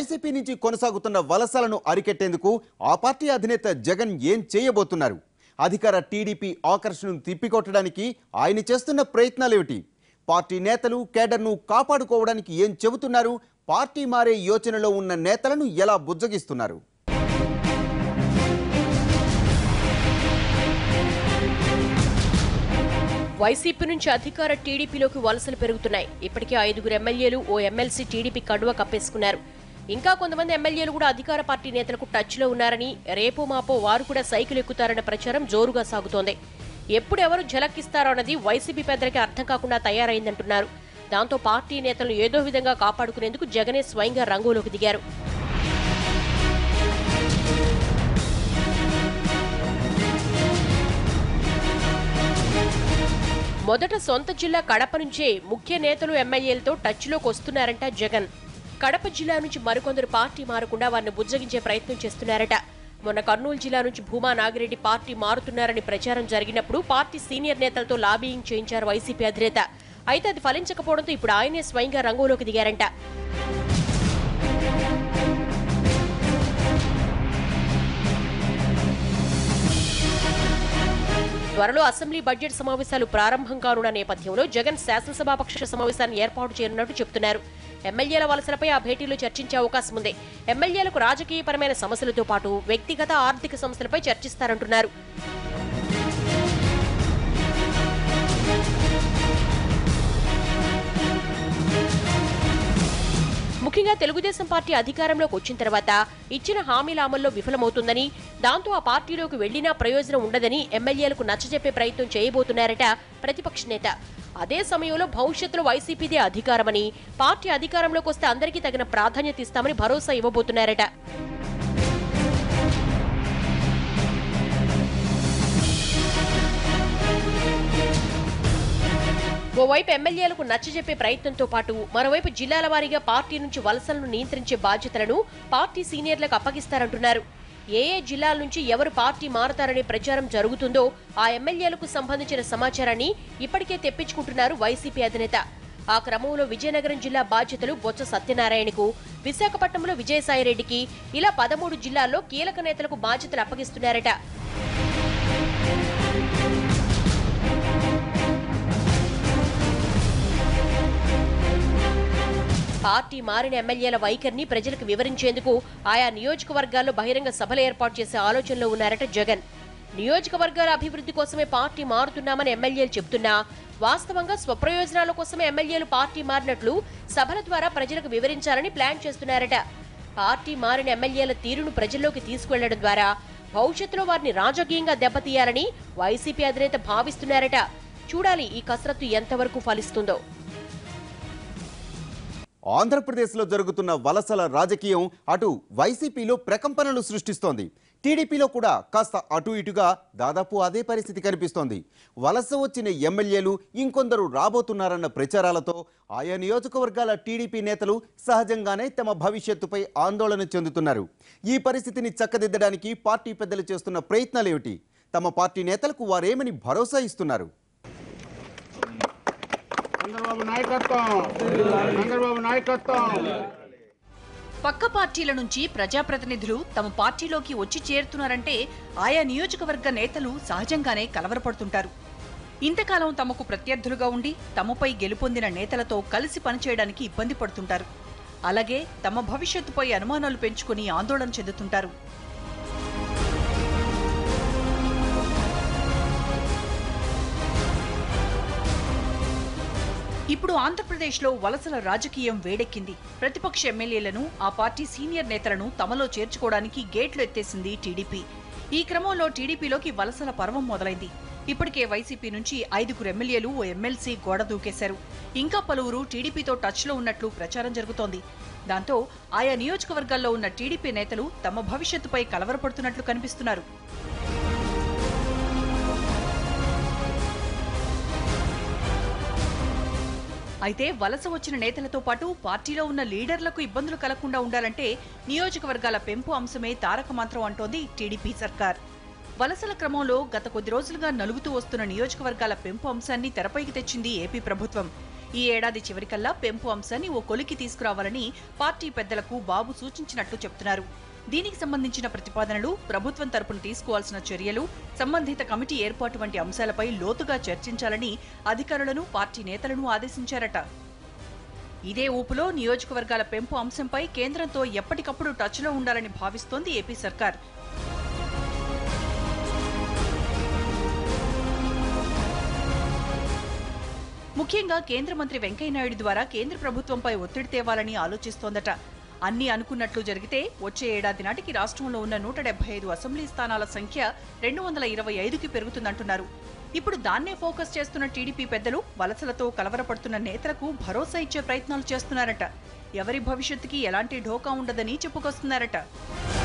YCP నుంచి కొనసాగుతున్న వలసలను అరికెట్టేందుకు ఆ పార్టీ అధినేత జగన్ ఏం చేయబోతున్నారు అధికార టీడీపీ ఆకర్షణను తిప్పికొట్టడానికి ఆయన చేస్తున్న ప్రయత్నాలేమిటి పార్టీ నేతలు కేడర్ను కాపాడుకోవడానికి ఏం చెబుతున్నారు పార్టీ మారే యోచనలో ఉన్న నేతలను ఎలా బుజ్జగిస్తున్నారు వైసీపీ నుంచి అధికార టీడీపీలోకి వలసలు పెరుగుతున్నాయి ఇప్పటికే ఐదుగురు ఎమ్మెల్యేలు ఓ ఎమ్మెల్సీ టీడీపీ కడువ కప్పేసుకున్నారు ఇంకా కొంతమంది ఎమ్మెల్యేలు కూడా అధికార పార్టీ నేతలకు టచ్లో ఉన్నారని రేపో మాపో వారు కూడా సైకిల్ ఎక్కుతారన్న ప్రచారం జోరుగా సాగుతోంది ఎప్పుడు ఎవరు ఝలక్కిస్తారో అన్నది వైసీపీ పెద్దలకి అర్థం కాకుండా తయారైందంటున్నారు దాంతో పార్టీ నేతలను ఏదో విధంగా కాపాడుకునేందుకు జగనే స్వయంగా రంగంలోకి దిగారు మొదట సొంత జిల్లా కడప నుంచే ముఖ్య నేతలు ఎమ్మెల్యేలతో టచ్లోకి వస్తున్నారంట జగన్ కడప జిల్లా నుంచి మరికొందరు పార్టీ మారకుండా వారిని బుజ్జగించే ప్రయత్నం చేస్తున్నారట మొన్న కర్నూలు జిల్లా నుంచి భూమా నాగిరెడ్డి పార్టీ మారుతున్నారని ప్రచారం జరిగినప్పుడు పార్టీ సీనియర్ నేతలతో లాబియింగ్ చేయించారు వైసీపీ అధినేత అయితే అది ఫలించకపోవడంతో ఇప్పుడు ఆయనే స్వయంగా రంగంలోకి దిగారంట త్వరలో అసెంబ్లీ బడ్జెట్ సమావేశాలు ప్రారంభం కానున్న నేపథ్యంలో జగన్ శాసనసభాపక్ష సమావేశాన్ని ఏర్పాటు చేయనున్నట్టు చెబుతున్నారు ఎమ్మెల్యేల వలసలపై ఆ భేటీలో చర్చించే అవకాశం ఉంది ఎమ్మెల్యేలకు రాజకీయపరమైన సమస్యలతో పాటు వ్యక్తిగత ఆర్థిక సమస్యలపై చర్చిస్తారంటున్నారు ముఖ్యంగా తెలుగుదేశం పార్టీ అధికారంలోకి వచ్చిన తర్వాత ఇచ్చిన హామీల అమల్లో విఫలమవుతుందని దాంతో ఆ పార్టీలోకి వెళ్లినా ప్రయోజనం ఉండదని ఎమ్మెల్యేలకు నచ్చజెప్పే ప్రయత్నం చేయబోతున్నారట ప్రతిపక్ష నేత అదే సమయంలో భవిష్యత్తులో వైసీపీదే అధికారమని పార్టీ అధికారంలోకి వస్తే అందరికీ తగిన ప్రాధాన్యత ఇస్తామని భరోసా ఇవ్వబోతున్నారట ఓవైపు ఎమ్మెల్యేలకు నచ్చజెప్పే ప్రయత్నంతో పాటు మరోవైపు జిల్లాల వారీగా పార్టీ నుంచి వలసలను నియంత్రించే బాధ్యతలను పార్టీ సీనియర్లకు అప్పగిస్తారంటున్నారు ఏ ఏ జిల్లాల నుంచి ఎవరు పార్టీ మారతారనే ప్రచారం జరుగుతుందో ఆ ఎమ్మెల్యేలకు సంబంధించిన సమాచారాన్ని ఇప్పటికే తెప్పించుకుంటున్నారు వైసీపీ అధినేత ఆ క్రమంలో విజయనగరం జిల్లా బాధ్యతలు బొత్స సత్యనారాయణకు విశాఖపట్నంలో విజయసాయిరెడ్డికి ఇలా పదమూడు జిల్లాల్లో కీలక నేతలకు బాధ్యతలు అప్పగిస్తున్నారట పార్టీ మారిన ఎమ్మెల్యేల వైఖరిని ప్రజలకు వివరించేందుకు ఆయా నియోజకవర్గాల్లో బహిరంగ సభలు ఏర్పాటు చేసే ఆలోచనలో ఉన్నారట జగన్ నియోజకవర్గాల అభివృద్ధి కోసమే పార్టీ మారుతున్నామని ఎమ్మెల్యేలు చెబుతున్నా వాస్తవంగా స్వప్రయోజనాల కోసమే ఎమ్మెల్యేలు పార్టీ మారినట్లు సభల ద్వారా ప్రజలకు వివరించాలని ప్లాన్ చేస్తున్నారట పార్టీ మారిన ఎమ్మెల్యేల తీరును ప్రజల్లోకి తీసుకువెళ్లడం ద్వారా భవిష్యత్తులో వారిని రాజకీయంగా దెబ్బతీయాలని వైసీపీ అధినేత భావిస్తున్నారట చూడాలి ఈ కసరత్తు ఎంతవరకు ఫలిస్తుందో ఆంధ్రప్రదేశ్లో జరుగుతున్న వలసల రాజకీయం అటు వైసీపీలో ప్రకంపనలు సృష్టిస్తోంది టీడీపీలో కూడా కాస్త అటు ఇటుగా దాదాపు అదే పరిస్థితి కనిపిస్తోంది వలస వచ్చిన ఎమ్మెల్యేలు ఇంకొందరు రాబోతున్నారన్న ప్రచారాలతో ఆయా నియోజకవర్గాల టీడీపీ నేతలు సహజంగానే తమ భవిష్యత్తుపై ఆందోళన చెందుతున్నారు ఈ పరిస్థితిని చక్కదిద్దడానికి పార్టీ పెద్దలు చేస్తున్న ప్రయత్నాలేమిటి తమ పార్టీ నేతలకు వారేమని భరోసా ఇస్తున్నారు చంద్రబాబు నాయకత్వం చంద్రబాబు నాయకత్వం పక్క పార్టీల నుంచి ప్రజాప్రతినిధులు తమ పార్టీలోకి వచ్చి చేరుతున్నారంటే ఆయా నియోజకవర్గ నేతలు సహజంగానే కలవరపడుతుంటారు ఇంతకాలం తమకు ప్రత్యర్థులుగా ఉండి తమపై గెలుపొందిన నేతలతో కలిసి పనిచేయడానికి ఇబ్బంది పడుతుంటారు అలాగే తమ భవిష్యత్తుపై అనుమానాలు పెంచుకుని ఆందోళన చెందుతుంటారు ఇప్పుడు ఆంధ్రప్రదేశ్లో వలసల రాజకీయం వేడెక్కింది ప్రతిపక్ష ఎమ్మెల్యేలను ఆ పార్టీ సీనియర్ నేతలను తమలో చేర్చుకోవడానికి గేట్లు ఎత్తేసింది టీడీపీ ఈ క్రమంలో టీడీపీలోకి వలసల పర్వం మొదలైంది ఇప్పటికే వైసీపీ నుంచి ఐదుగురు ఎమ్మెల్యేలు ఓ ఎమ్మెల్సీ గోడ దూకేశారు ఇంకా పలువురు టీడీపీతో టచ్లో ఉన్నట్లు ప్రచారం జరుగుతోంది దాంతో ఆయా నియోజకవర్గాల్లో ఉన్న టీడీపీ నేతలు తమ భవిష్యత్తుపై కలవరపడుతున్నట్లు కనిపిస్తున్నారు అయితే వలస వచ్చిన నేతలతో పాటు పార్టీలో ఉన్న లీడర్లకు ఇబ్బందులు కలగకుండా ఉండాలంటే నియోజకవర్గాల పెంపు అంశమే తారక మంత్రం అంటోంది టీడీపీ సర్కార్ వలసల క్రమంలో గత కొద్ది రోజులుగా నలుగుతూ వస్తున్న నియోజకవర్గాల పెంపు అంశాన్ని తెరపైకి తెచ్చింది ఏపీ ప్రభుత్వం ఈ ఏడాది చివరికల్లా పెంపు అంశాన్ని ఓ కొలికి తీసుకురావాలని పార్టీ పెద్దలకు బాబు సూచించినట్లు చెబుతున్నారు దీనికి సంబంధించిన ప్రతిపాదనలు ప్రభుత్వం తరపున తీసుకోవాల్సిన చర్యలు సంబంధిత కమిటీ ఏర్పాటు వంటి అంశాలపై లోతుగా చర్చించాలని అధికారులను పార్టీ నేతలను ఆదేశించారట ఇదే ఊపులో నియోజకవర్గాల పెంపు అంశంపై కేంద్రంతో ఎప్పటికప్పుడు టచ్లో ఉండాలని భావిస్తోంది ఏపీ సర్కార్ ముఖ్యంగా కేంద్ర మంత్రి వెంకయ్యనాయుడు ద్వారా కేంద్ర ప్రభుత్వంపై ఒత్తిడి తేవాలని ఆలోచిస్తోందట అన్ని అనుకున్నట్లు జరిగితే వచ్చే ఏడాది నాటికి రాష్ట్రంలో ఉన్న నూట డెబ్బై ఐదు అసెంబ్లీ స్థానాల సంఖ్య రెండు వందల ఇరవై ఐదుకి పెరుగుతుందంటున్నారు ఇప్పుడు దాన్నే ఫోకస్ చేస్తున్న టీడీపీ పెద్దలు వలసలతో కలవరపడుతున్న నేతలకు భరోసా ఇచ్చే ప్రయత్నాలు చేస్తున్నారట ఎవరి భవిష్యత్తుకి ఎలాంటి ఢోకా ఉండదని చెప్పుకొస్తున్నారట